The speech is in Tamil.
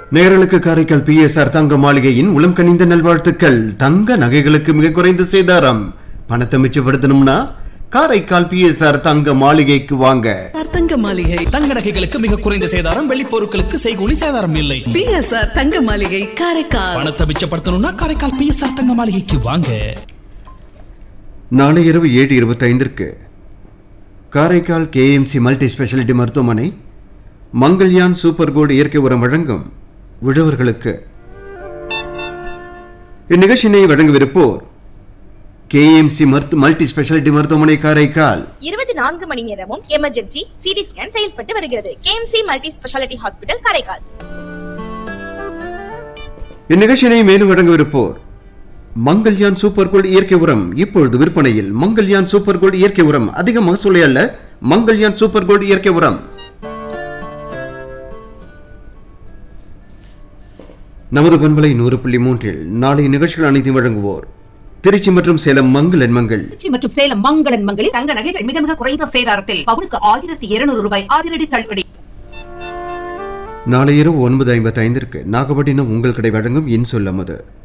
நேரலுக்கு காரைக்கால் பிஎஸ்ஆர் தங்க மாளிகையின் உளம் கனிந்த நல்வாழ்த்துக்கள் தங்க நகைகளுக்கு மிக குறைந்த சேதாரம் பணத்தை மிச்சப்படுத்தணும்னா காரைக்கால் பிஎஸ்ஆர் தங்க மாளிகைக்கு வாங்க தங்க மாளிகை தங்க நகைகளுக்கு மிக குறைந்த சேதாரம் வெள்ளி பொருட்களுக்கு செய்கூலி சேதாரம் இல்லை பிஎஸ்ஆர் தங்க மாளிகை காரைக்கால் பணத்தை மிச்சப்படுத்தணும்னா காரைக்கால் பிஎஸ்ஆர் தங்க மாளிகைக்கு வாங்க நாளை இரவு ஏழு இருபத்தைந்திற்கு காரைக்கால் கேஎம்சி மல்டி ஸ்பெஷாலிட்டி மருத்துவமனை மங்கள்யான் சூப்பர் கோல்டு இயற்கை உரம் வழங்கும் விழவர்களுக்கு இந்நிகழ்ச்சியினை வழங்கவிருப்போர் கேஎம்சி மருத்து மல்டி ஸ்பெஷாலிட்டி மருத்துவமனை காரைக்கால் இருபத்தி நான்கு மணி நேரமும் எமர்ஜென்சி சிடி ஸ்கேன் செயல்பட்டு வருகிறது KMC multi speciality hospital Karaikal இந்நிகழ்ச்சியினை மேலும் வழங்கவிருப்போர் மங்கள்யான் சூப்பர் கோல்டு இயற்கை உரம் இப்பொழுது விற்பனையில் மங்கள்யான் சூப்பர் கோல்டு இயற்கை உரம் அதிக மகசூலை அல்ல மங்கள்யான் சூப்பர் கோல்டு இயற்கை உரம் நமது பண்பலை நூறு புள்ளி மூன்றில் நாளை நிகழ்ச்சிகள் அனைத்தையும் வழங்குவோர் திருச்சி மற்றும் சேலம் மங்களன் மங்கள் திருச்சி மற்றும் சேலம் மங்களன் மங்களில் தங்க நகைகள் மிக மிக குறைந்த சேதாரத்தில் பவுனுக்கு ஆயிரத்தி இருநூறு ரூபாய் அதிரடி தள்ளுபடி நாளை இரவு ஒன்பது ஐம்பத்தி ஐந்திற்கு நாகப்பட்டினம் உங்கள் கடை வழங்கும் இன்சொல் அமது